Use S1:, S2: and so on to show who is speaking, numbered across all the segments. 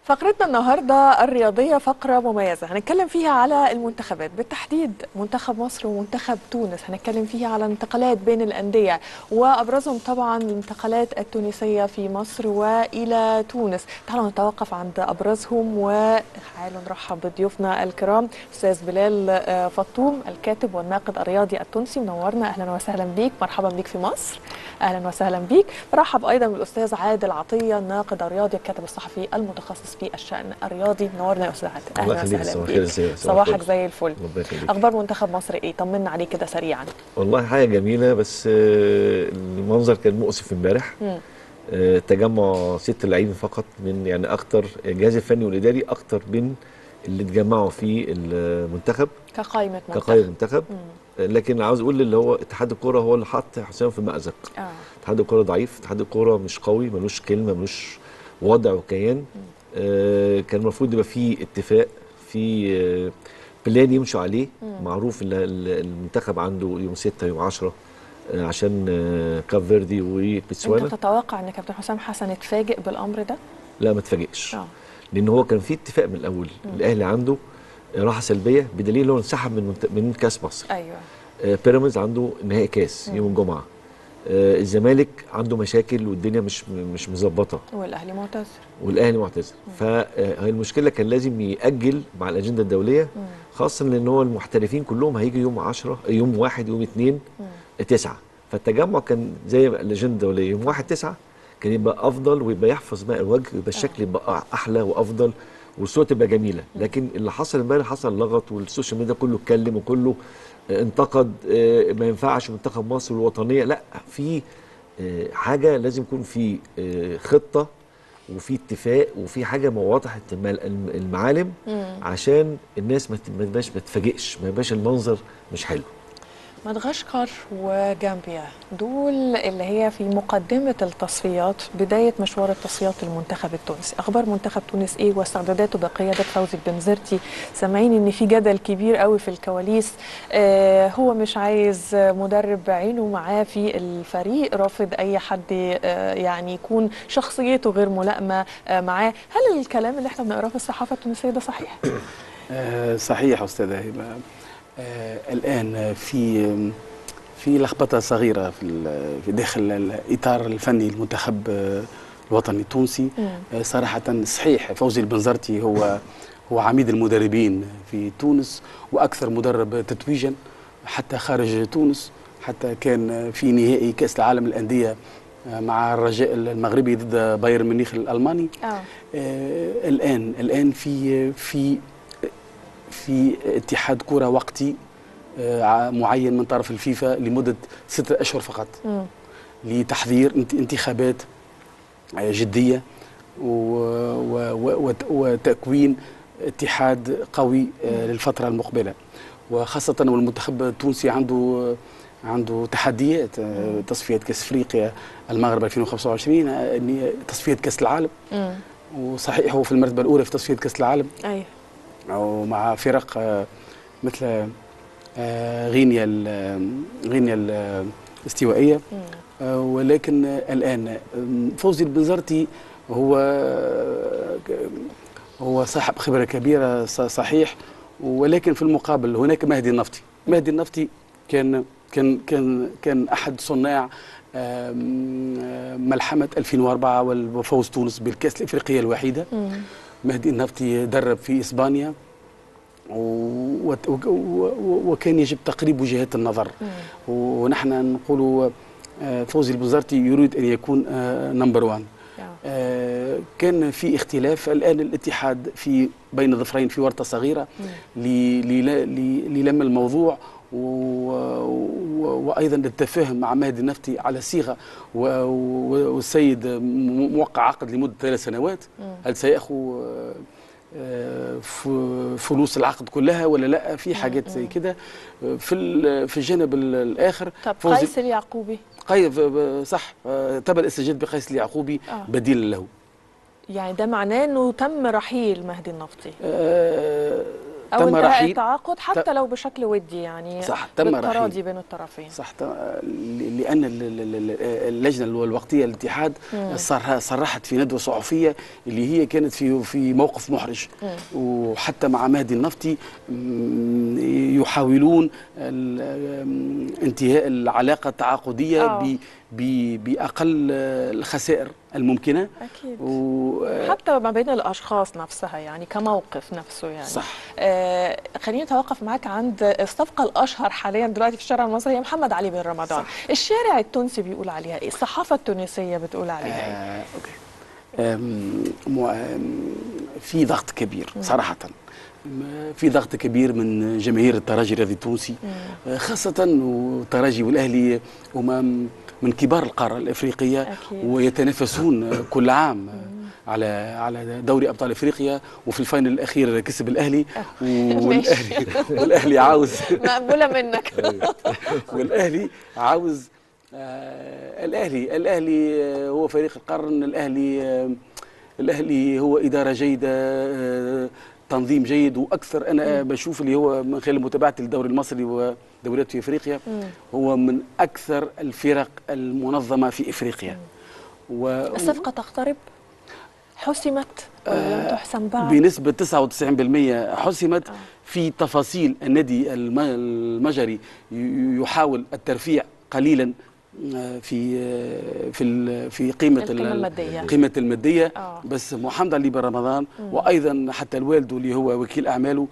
S1: فقرتنا النهارده الرياضيه فقره مميزه هنتكلم فيها على المنتخبات بالتحديد منتخب مصر ومنتخب تونس هنتكلم فيها على انتقالات بين الانديه وابرزهم طبعا الانتقالات التونسيه في مصر والى تونس تعالوا نتوقف عند ابرزهم وتعالوا نرحب بضيوفنا الكرام استاذ بلال آه، فطوم الكاتب والناقد الرياضي التونسي منورنا اهلا وسهلا بيك مرحبا بيك في مصر اهلا وسهلا بيك برحب ايضا بالاستاذ عادل عطيه الناقد الرياضي الكاتب الصحفي المتخصص في الشان الرياضي منورنا يا استاذ عادل
S2: الله
S1: اهلا
S2: يخليك
S1: وسهلا
S2: صباح
S1: بيك
S2: الخير ازيك صباح
S1: صباحك
S2: الفل.
S1: زي الفل
S2: ربنا يخليك
S1: اخبار منتخب مصر ايه طمنا عليه كده سريعا
S2: والله حاجه جميله بس آه، المنظر كان مؤسف امبارح
S1: مم.
S2: آه، تجمع ست لاعبين فقط من يعني اكتر الجهاز الفني والاداري اكتر من اللي اتجمعوا في المنتخب
S1: كقائمه منتخب
S2: كقائمه منتخب
S1: مم.
S2: آه، لكن عاوز اقول اللي هو اتحاد الكوره هو اللي حط حسام في مأزق
S1: اه
S2: اتحاد الكوره ضعيف اتحاد الكوره مش قوي ملوش كلمه ملوش وضع وكيان آه كان المفروض يبقى في اتفاق في آه بلان يمشوا عليه
S1: مم.
S2: معروف ان ال- المنتخب عنده يوم 6 يوم 10 آه عشان آه كاب فيردي
S1: انت
S2: وبتسوانا
S1: تتوقع ان كابتن حسام حسن اتفاجئ بالامر ده
S2: لا ما اتفاجئش
S1: اه
S2: لان هو كان في اتفاق من الاول الاهلي عنده راحه سلبيه بدليل ان هو انسحب من منت- من كاس مصر
S1: ايوه
S2: آه، بيراميدز عنده نهائي كاس يوم الجمعه آه، الزمالك عنده مشاكل والدنيا مش مش مظبطه
S1: والاهلي معتذر
S2: والاهلي معتذر فهي المشكله كان لازم ياجل مع الاجنده الدوليه
S1: مم.
S2: خاصه لان هو المحترفين كلهم هيجي يوم 10 يوم 1 يوم 2
S1: مم.
S2: 9 فالتجمع كان زي الاجنده الدوليه يوم 1 9 كان يبقى افضل ويبقى يحفظ ماء الوجه ويبقى الشكل يبقى احلى وافضل والصوت تبقى جميله لكن اللي حصل امبارح حصل لغط والسوشيال ميديا كله اتكلم وكله آه، انتقد آه، ما ينفعش منتخب مصر الوطنيه لا في آه، حاجه لازم يكون في آه، خطه وفي اتفاق وفي حاجه وضحت الم- الم- المعالم
S1: مم.
S2: عشان الناس ما ت- ما تبقاش ما تتفاجئش ما يبقاش المنظر مش حلو
S1: مدغشقر وجامبيا دول اللي هي في مقدمة التصفيات بداية مشوار التصفيات للمنتخب التونسي أخبار منتخب تونس إيه واستعداداته بقيادة فوزي البنزرتي سامعين إن في جدل كبير قوي في الكواليس آه هو مش عايز مدرب بعينه معاه في الفريق رافض أي حد آه يعني يكون شخصيته غير ملائمة آه معاه هل الكلام اللي احنا بنقراه في الصحافة التونسية ده صحيح؟
S3: آه، صحيح أستاذة هبة آه، الآن في في لخبطة صغيرة في ال- في داخل الإطار الفني المنتخب آه، الوطني التونسي
S1: مم.
S3: آه، صراحة صحيح فوزي البنزرتي هو هو عميد المدربين في تونس وأكثر مدرب تتويجا حتى خارج تونس حتى كان في نهائي كأس العالم للأندية آه، مع الرجاء المغربي ضد بايرن ميونخ الألماني
S1: آه.
S3: آه، الان الان في في في اتحاد كره وقتي آه، ع- معين من طرف الفيفا لمده ستة اشهر فقط
S1: مم.
S3: لتحضير انت- انتخابات آه، جديه و- و- و- وت- وتكوين اتحاد قوي آه، للفتره المقبله وخاصه والمنتخب التونسي عنده عنده تحديات آه، تصفيات كاس افريقيا المغرب 2025 آه، تصفيات كاس العالم
S1: مم.
S3: وصحيح هو في المرتبه الاولى في تصفيه كاس العالم
S1: أيوه
S3: ومع فرق آه، مثل آه، غينيا ال- غينيا ال- الاستوائيه
S1: مم.
S3: آه، ولكن آه، الان آه، فوزي البنزرتي هو هو صاحب خبره كبيره ص- صحيح ولكن في المقابل هناك مهدي النفطي مهدي النفطي كان كان كان كان احد صناع آم، آه، ملحمه 2004 وفوز تونس بالكاس الافريقيه الوحيده
S1: مم.
S3: مهدي النفطي درب في اسبانيا و- و- و- وكان يجب تقريب وجهات النظر
S1: مم.
S3: ونحن نقول آه، فوزي البزرتي يريد ان يكون نمبر 1
S1: آه.
S3: كان في اختلاف الان الاتحاد في بين ظفرين في ورطه صغيره
S1: مم.
S3: ل- ل- ل- للم الموضوع و- و- وايضا التفاهم مع مهدي النفطي على صيغه و- و- والسيد م- موقع عقد لمده ثلاث سنوات
S1: مم.
S3: هل سيأخذ آه، آه، ف- فلوس العقد كلها ولا لا في حاجات زي كده آه، في ال- في الجانب ال- الاخر
S1: طب
S3: فوزي-
S1: قيس اليعقوبي
S3: قي- ف- ب- صح آه، تم الاستجابه بقيس اليعقوبي
S1: آه.
S3: بديلا له
S1: يعني ده معناه انه تم رحيل مهدي النفطي
S3: آه،
S1: او
S3: تم
S1: انتهاء
S3: رحيل
S1: التعاقد حتى لو بشكل ودي يعني
S3: صح، تم
S1: بالتراضي
S3: رحيل.
S1: بين الطرفين
S3: صح ت- لان ال- ال- ال- اللجنه الوقتيه للاتحاد صرح- صرحت في ندوه صحفيه اللي هي كانت في في موقف محرج وحتى مع مهدي النفطي م، يحاولون ال- انتهاء العلاقه التعاقديه
S1: آه.
S3: ب- ب- باقل الخسائر الممكنه
S1: اكيد
S3: و
S1: حتى ما بين الاشخاص نفسها يعني كموقف نفسه يعني
S3: صح
S1: آه خليني اتوقف معاك عند الصفقه الاشهر حاليا دلوقتي في الشارع المصري هي محمد علي بن رمضان
S3: صح.
S1: الشارع التونسي بيقول عليها ايه الصحافه التونسيه بتقول عليها ايه
S3: آه، أوكي. آم، مو- آم، في ضغط كبير صراحة م- في ضغط كبير من جماهير الترجي الرياضي التونسي آه، خاصة والترجي والأهلي هما م- من كبار القارة الأفريقية
S1: أكيد.
S3: ويتنافسون كل عام على على دوري أبطال أفريقيا وفي الفاينل الأخير كسب الأهلي والأهلي والأهلي عاوز
S1: مقبوله منك
S3: والاهلي عاوز آه الاهلي الاهلي آه هو فريق القرن الاهلي آه الاهلي هو اداره جيده آه تنظيم جيد واكثر انا بشوف اللي هو من خلال متابعتي للدوري المصري ودوريات في افريقيا هو من اكثر الفرق المنظمه في افريقيا و
S1: الصفقه تقترب حسمت ولا لم تحسم بعد
S3: بنسبة 99% حسمت في تفاصيل النادي الم- المجري ي- يحاول الترفيع قليلا آه، في آه، في ال- في قيمة ال-
S1: القيمة المادية.
S3: قيمة المادية
S1: آه.
S3: بس محمد علي بن رمضان وأيضا حتى الوالد اللي هو وكيل أعماله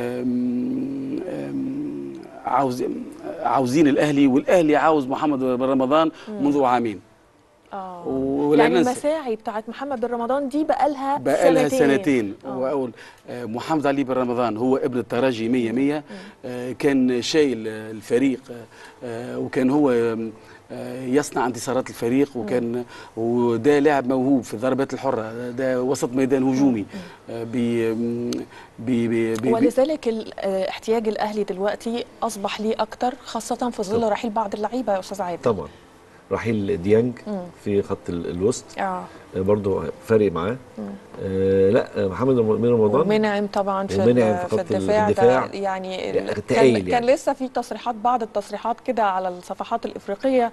S3: آم، آم، عاوز عاوزين الأهلي والأهلي عاوز محمد بن رمضان منذ عامين
S1: اه
S3: ولا
S1: يعني
S3: ننسى.
S1: المساعي بتاعت محمد بن رمضان دي بقالها
S3: بقى لها
S1: سنتين,
S3: سنتين
S1: آه.
S3: واقول آه، محمد علي بن رمضان هو ابن الترجي 100 100 آه، كان شايل آه، الفريق آه، آه، وكان هو آم، آه، يصنع انتصارات الفريق وكان وده لاعب موهوب في الضربات الحره ده وسط ميدان هجومي آه، بي آم، بي بي بي بي
S1: ولذلك ال- آه، احتياج الاهلي دلوقتي اصبح ليه اكتر خاصه في ظل رحيل بعض اللعيبه يا استاذ عادل
S2: طبعا رحيل ديانج في خط ال- الوسط
S1: اه
S2: آه، برضه فارق معاه آه لا آه، محمد رم- من رمضان
S1: ومنعم طبعا في,
S2: ومنعم
S1: ال-
S2: في
S1: في
S2: خط ال-
S1: الدفاع,
S2: الدفاع.
S1: ده يعني ال-
S2: يعني
S1: كان,
S2: تقيل
S1: كان
S2: يعني.
S1: لسه في تصريحات بعض التصريحات كده على الصفحات الافريقيه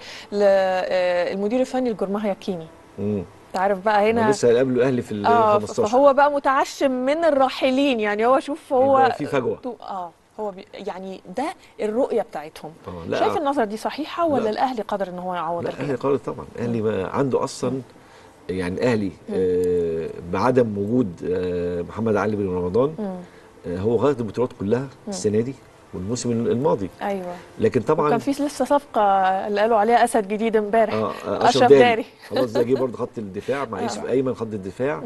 S1: للمدير الفني الجرماهيا كيني
S2: مم.
S1: انت عارف بقى هنا
S2: لسه قبله الاهلي في ال
S1: اه
S2: 15
S1: فهو بقى متعشم من الراحلين يعني هو شوف هو
S2: يبقى في فجوة.
S1: تو- اه هو بي يعني ده الرؤيه بتاعتهم
S2: آه، لا.
S1: شايف النظره دي صحيحه ولا
S2: لا.
S1: الاهلي قادر ان هو يعوض
S2: لا
S1: الغياب؟
S2: الاهلي قادر طبعا الاهلي ما عنده اصلا يعني الاهلي آه بعدم وجود آه محمد علي بن رمضان آه هو غلط البطولات كلها السنه دي والموسم الماضي
S1: ايوه
S2: لكن طبعا
S1: كان في لسه صفقه اللي قالوا عليها اسد جديد امبارح
S2: اه آه،
S1: اشرف داري
S2: خلاص ده جه برضه خط الدفاع مع يوسف ايمن خط الدفاع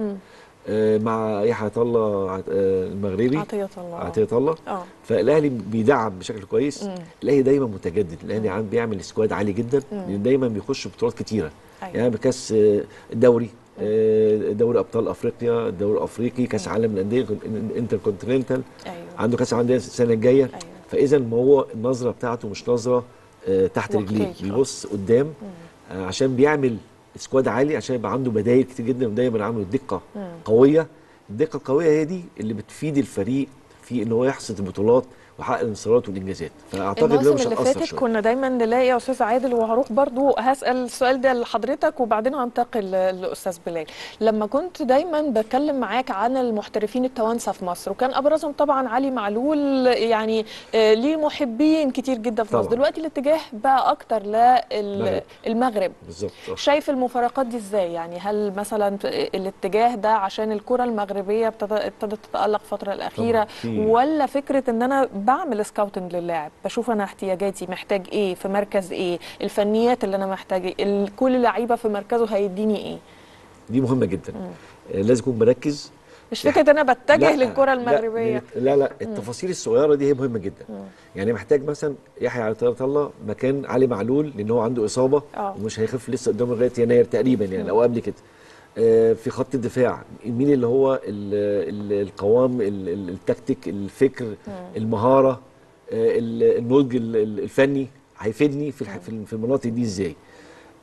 S2: آه مع يحيى الله عط- آه المغربي
S1: عطيه الله
S2: عطيه الله
S1: اه
S2: فالاهلي بيدعم بشكل كويس الاهلي دايما متجدد الاهلي عم بيعمل سكواد عالي جدا لان دايما بيخش بطولات كتيره
S1: أيوة.
S2: يعني بكاس آه، الدوري آه، دوري ابطال افريقيا الدوري الافريقي كاس عالم الانديه انتر كونتيننتال
S1: ايوه
S2: عنده كاس عالم الانديه السنه الجايه
S1: أيوة.
S2: فاذا ما هو النظره بتاعته مش نظره آه، تحت
S1: وقتية.
S2: رجليه بيبص قدام آه، عشان بيعمل سكواد عالي عشان يبقى عنده بدايل كتير جدا ودايما عنده دقه قويه الدقه القويه هي دي اللي بتفيد الفريق في ان هو يحصد البطولات ويحقق الانتصارات والانجازات فاعتقد ده
S1: الموسم
S2: مش
S1: اللي
S2: هتاثر
S1: فاتت
S2: شويه
S1: كنا دايما نلاقي يا استاذ عادل وهروح برضو هسال السؤال ده لحضرتك وبعدين هنتقل للاستاذ بلال لما كنت دايما بتكلم معاك عن المحترفين التوانسه في مصر وكان ابرزهم طبعا علي معلول يعني آه، ليه محبين كتير جدا في مصر
S2: طبعاً.
S1: دلوقتي الاتجاه بقى اكتر
S2: المغرب.
S1: للمغرب
S2: بالظبط آه.
S1: شايف المفارقات دي ازاي يعني هل مثلا الاتجاه ده عشان الكره المغربيه ابتدى- ابتدت تتالق الفتره الاخيره
S2: طبعاً. في-
S1: ولا فكره ان انا بعمل سكاوتنج للاعب بشوف انا احتياجاتي محتاج ايه في مركز ايه الفنيات اللي انا محتاج ال- كل لعيبه في مركزه هيديني ايه
S2: دي مهمه جدا آه، لازم يكون مركز
S1: مش فكره ان انا بتجه
S2: لا،
S1: للكره
S2: لا،
S1: المغربيه
S2: لا لا التفاصيل الصغيره دي هي مهمه جدا يعني محتاج مثلا يحيى عطيه الله مكان علي معلول لان هو عنده اصابه
S1: آه.
S2: ومش هيخف لسه قدامه لغايه يناير تقريبا يعني او قبل كده آه، في خط الدفاع مين اللي هو ال ال القوام ال- ال- التكتيك الفكر المهاره آه، ال- النضج ال- ال- الفني هيفيدني في الح- في في المناطق دي ازاي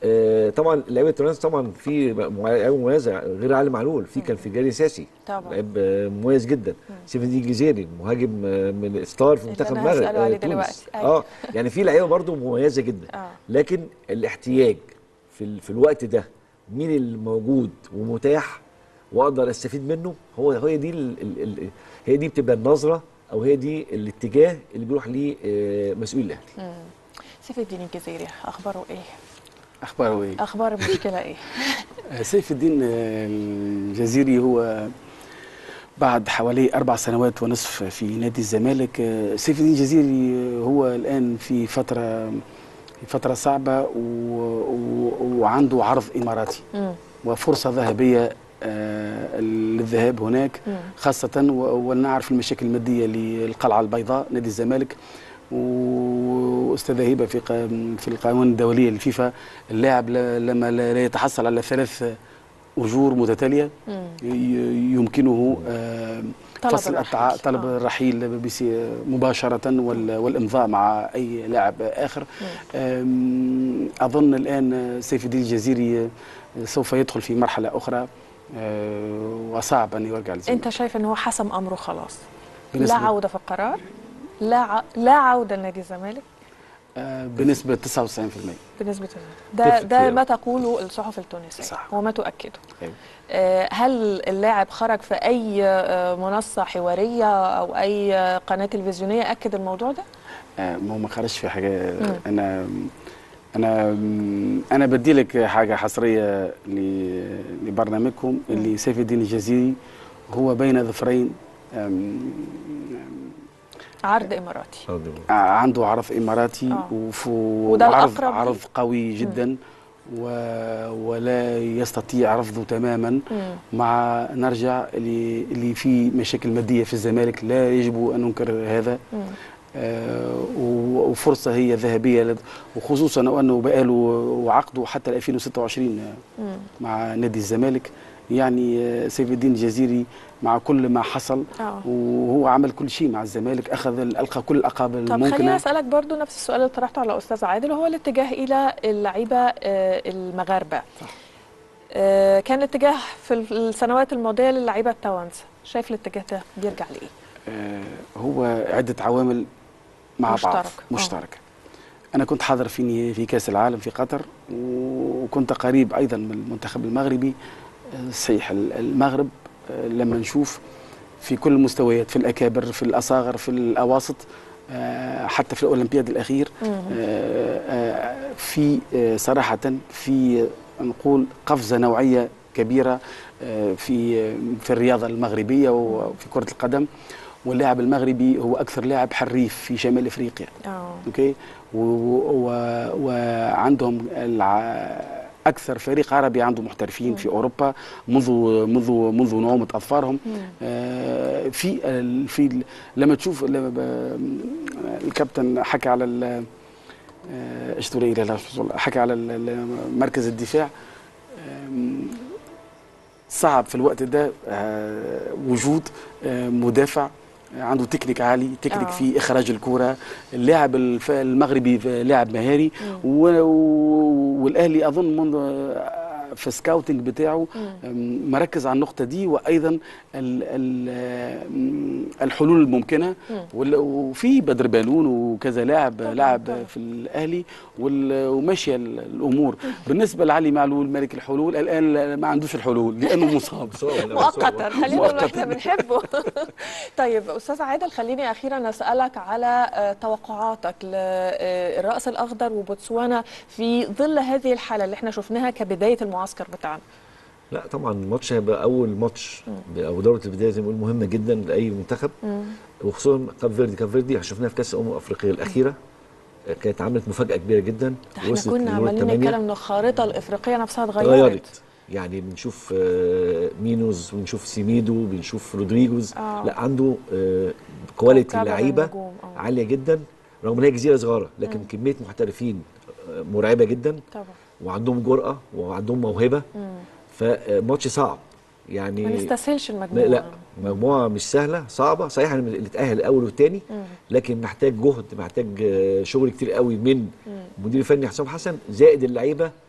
S2: آه طبعا لعيبه تونس طبعا في مع- لعيبه مميزه غير علي معلول في كان في جاري ساسي
S1: طبعا.
S2: لعيب آه، مميز جدا سيف الدين الجزيري مهاجم آه، من ستار في
S1: اللي
S2: منتخب
S1: أنا
S2: المغرب
S1: هسأله عليه
S2: تونس.
S1: دلوقتي. أيوة.
S2: اه يعني في لعيبه برضو مميزه جدا
S1: آه.
S2: لكن الاحتياج في ال- في الوقت ده مين اللي موجود ومتاح واقدر استفيد منه هو هي دي ال ال ال هي دي بتبقى النظره او هي دي الاتجاه اللي بيروح ليه آه، مسؤول الاهلي
S1: سيف الدين الجزيري اخباره ايه
S3: اخباره ايه؟
S1: اخبار المشكله ايه
S3: آه، سيف الدين آه، الجزيري هو بعد حوالي أربع سنوات ونصف في نادي الزمالك آه، سيف الدين الجزيري آه، هو الآن في فترة في فترة صعبة و... و... وعنده عرض إماراتي
S1: مم.
S3: وفرصة ذهبية آه، للذهاب هناك
S1: مم.
S3: خاصة و- ونعرف المشاكل المادية للقلعة البيضاء نادي الزمالك واستاذ هبه في قا- في القوانين الدوليه للفيفا اللاعب لا- لما لا لا يتحصل على ثلاث اجور متتاليه
S1: مم.
S3: ي- يمكنه آه،
S1: طلب
S3: فصل
S1: الرحيل.
S3: التع... طلب
S1: آه.
S3: الرحيل بس- مباشره وال... والامضاء مع اي لاعب اخر آم، اظن الان سيف الدين الجزيري سوف يدخل في مرحله اخرى آه، وصعب ان يرجع للزمالك
S1: انت شايف ان هو حسم امره خلاص لا
S3: بالنسبة-
S1: عوده في القرار لا ع... لا عوده لنادي الزمالك
S3: آه، بنسبه 99%
S1: بالنسبه لنا ده
S2: تفرق
S1: ده
S2: فيها.
S1: ما تقوله الصحف التونسيه
S3: صح.
S1: وما تؤكده
S3: أيوة.
S1: آه، هل اللاعب خرج في اي آه، منصه حواريه او اي آه، قناه تلفزيونيه اكد الموضوع ده
S3: آه، ما هو ما خرجش في حاجه
S1: مم.
S3: انا انا انا بدي لك حاجه حصريه ل- لبرنامجكم اللي سيف الدين الجزيري هو بين ظفرين آم،
S1: عرض اماراتي
S3: آه، عنده عرض اماراتي
S1: آه.
S3: وف-
S1: وده
S3: وعرض
S1: الأقرب ليه.
S3: عرض قوي جدا و ولا يستطيع رفضه تماما
S1: مم.
S3: مع نرجع اللي اللي في مشاكل ماديه في الزمالك لا يجب ان ننكر هذا
S1: مم.
S3: آه، و- وفرصه هي ذهبيه لد- وخصوصا وانه بقاله عقده حتى 2026
S1: مم.
S3: مع نادي الزمالك يعني آه، سيف الدين الجزيري مع كل ما حصل
S1: آه.
S3: وهو عمل كل شيء مع الزمالك اخذ القى كل الاقاب
S1: طب خليني
S3: الممكنه
S1: اسالك برضو نفس السؤال اللي طرحته على استاذ عادل وهو الاتجاه الى اللعيبه آه، المغاربه آه، كان الاتجاه في السنوات الماضيه للعيبه التوانسه شايف الاتجاه ده بيرجع لايه
S3: آه، هو عده عوامل مع
S1: مشترك.
S3: بعض
S1: آه.
S3: مشتركه انا كنت حاضر في في كاس العالم في قطر وكنت قريب ايضا من المنتخب المغربي آه، صحيح ال- المغرب آه، لما نشوف في كل المستويات في الاكابر في الاصاغر في الاواسط آه، حتى في الاولمبياد الاخير
S1: مم.
S3: آه، آه، في آه، صراحه في نقول قفزه نوعيه كبيره آه، في آه، في الرياضه المغربيه وفي كره القدم واللاعب المغربي هو اكثر لاعب حريف في شمال افريقيا
S1: اه
S3: اوكي و- و- وعندهم الع... اكثر فريق عربي عنده محترفين في اوروبا منذ منذ منذ نعومه اظفارهم آه في ال- في ال- لما تشوف لما ب- الكابتن حكى على ال- آه، ايش تقول إيه؟ لا لا شو تقول؟ حكى على ال- ال- مركز الدفاع آم، صعب في الوقت ده آه، وجود آه، مدافع عنده تكنيك عالي تكنيك
S1: آه.
S3: في اخراج الكره اللاعب الف- المغربي لاعب مهاري و- و- والاهلي اظن منذ آه، في السكاوتنج بتاعه آم، مركز على النقطه دي وايضا ال ال آم، الحلول الممكنه وال- وفي بدر بالون وكذا لاعب
S1: طبعاً،
S3: لاعب
S1: طبعاً.
S3: في الاهلي وال- وماشيه ال- الامور بالنسبه لعلي معلول ملك الحلول الان ما عندوش الحلول لانه مصاب
S1: مؤقتا خلينا نقول
S3: مؤقتاً.
S1: احنا بنحبه طيب استاذ عادل خليني اخيرا اسالك على آه، توقعاتك للراس الاخضر وبوتسوانا في ظل هذه الحاله اللي احنا شفناها كبدايه المعسكر بتاعنا
S2: لا طبعا الماتش هيبقى اول ماتش او دوره البدايه زي ما بنقول مهمه جدا لاي منتخب وخصوصا كاب فيردي كاب فيردي شفناها في كاس الامم الافريقيه الاخيره كانت عملت مفاجاه كبيره جدا
S1: ده احنا
S2: وصلت
S1: كنا
S2: لدور
S1: عمالين
S2: الثمانية.
S1: نتكلم ان الخارطه الافريقيه نفسها اتغيرت
S2: اتغيرت يعني بنشوف آه، مينوز بنشوف سيميدو بنشوف رودريجوز
S1: آه.
S2: لا عنده آه، كواليتي
S1: كوكبة
S2: لعيبه
S1: النجوم، آه.
S2: عاليه جدا رغم ان هي جزيره صغيره لكن كميه محترفين آه، مرعبه جدا
S1: طبعا
S2: وعندهم جرأه وعندهم موهبه فماتش صعب يعني
S1: ما نستسهلش
S2: لا,
S1: المجموعه
S2: لا مجموعه مش سهله صعبه صحيح إن اللي اتاهل الاول والثاني لكن محتاج جهد محتاج آه، شغل كتير قوي من المدير الفني حسام حسن زائد اللعيبه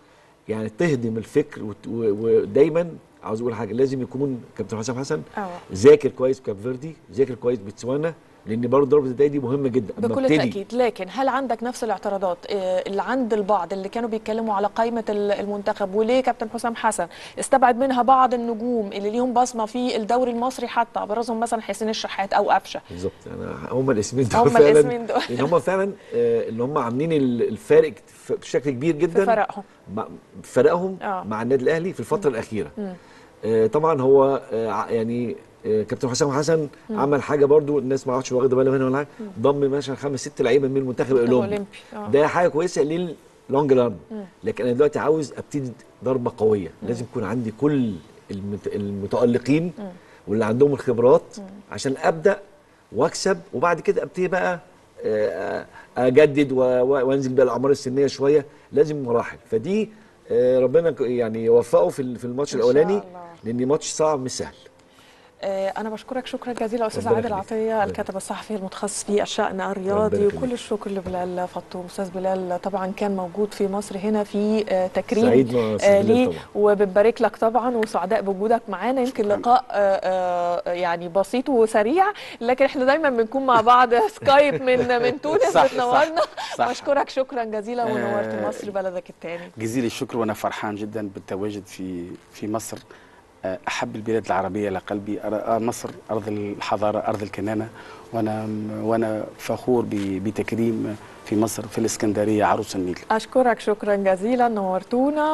S2: يعني تهدم الفكر وت- و- ودايما عاوز اقول حاجه لازم يكون كابتن حسام حسن
S1: اه
S2: ذاكر كويس كاب فيردي ذاكر كويس بتسوانا لان برضه ضربه الجزاء دي مهمه جدا أما
S1: بكل
S2: ابتدي-
S1: تأكيد لكن هل عندك نفس الاعتراضات آه، اللي عند البعض اللي كانوا بيتكلموا على قائمة ال- المنتخب وليه كابتن حسام حسن استبعد منها بعض النجوم اللي ليهم بصمة في الدوري المصري حتى ابرزهم مثلا حسين الشحات او قفشة
S2: بالظبط انا هم الاسمين دول
S1: هم
S2: فعلا
S1: الاسمين دول.
S2: لان هم فعلا آه، اللي هم عاملين ال- الفارق ف- بشكل كبير
S1: في
S2: جدا
S1: فرقهم
S2: مع فرقهم
S1: آه.
S2: مع النادي الاهلي في الفتره الاخيره
S1: مم.
S2: آه، طبعا هو آه، ع- يعني آه، كابتن حسام حسن عمل حاجه برضو الناس ما عادش واخده بالها منها ولا حاجه ضم مثلا خمس ست لعيبه من المنتخب الاولمبي
S1: الاولمبي آه.
S2: ده حاجه كويسه لللونج ران لكن انا دلوقتي عاوز ابتدي ضربه قويه لازم يكون عندي كل المت- المتالقين واللي عندهم الخبرات عشان ابدا واكسب وبعد كده ابتدي بقى آه، اجدد و- و- وانزل بقى الاعمار السنيه شويه لازم مراحل فدي آه، ربنا ك- يعني يوفقه في ال- في الماتش
S1: إن شاء
S2: الاولاني
S1: الله.
S2: لان ماتش صعب مش سهل
S1: آه، أنا بشكرك شكرا جزيلا أستاذ
S2: ربنا
S1: عادل
S2: يخليك.
S1: عطية
S2: ربنا
S1: الكاتب الصحفي المتخصص في الشأن الرياضي
S2: ربنا يخليك.
S1: وكل الشكر لبلال فطوم أستاذ بلال طبعا كان موجود في مصر هنا في آه، تكريم
S2: سعيد مع أستاذ
S1: آه،
S2: بلال
S1: ليه
S2: طبعا.
S1: وبنبارك لك طبعا وسعداء بوجودك معانا يمكن لقاء آه، آه، يعني بسيط وسريع لكن احنا دايما بنكون مع بعض سكايب من من تونس
S3: صح، صح،
S1: بتنورنا
S3: صح.
S1: بشكرك شكرا جزيلا ونورت
S3: آه،
S1: مصر بلدك الثاني
S3: جزيل الشكر وانا فرحان جدا بالتواجد في في مصر آه، احب البلاد العربيه لقلبي أر- آه، مصر ارض الحضاره ارض الكنانه وانا وانا فخور ب- بتكريم في مصر في الاسكندريه عروس النيل
S1: أشكرك شكرا جزيلا نورتونا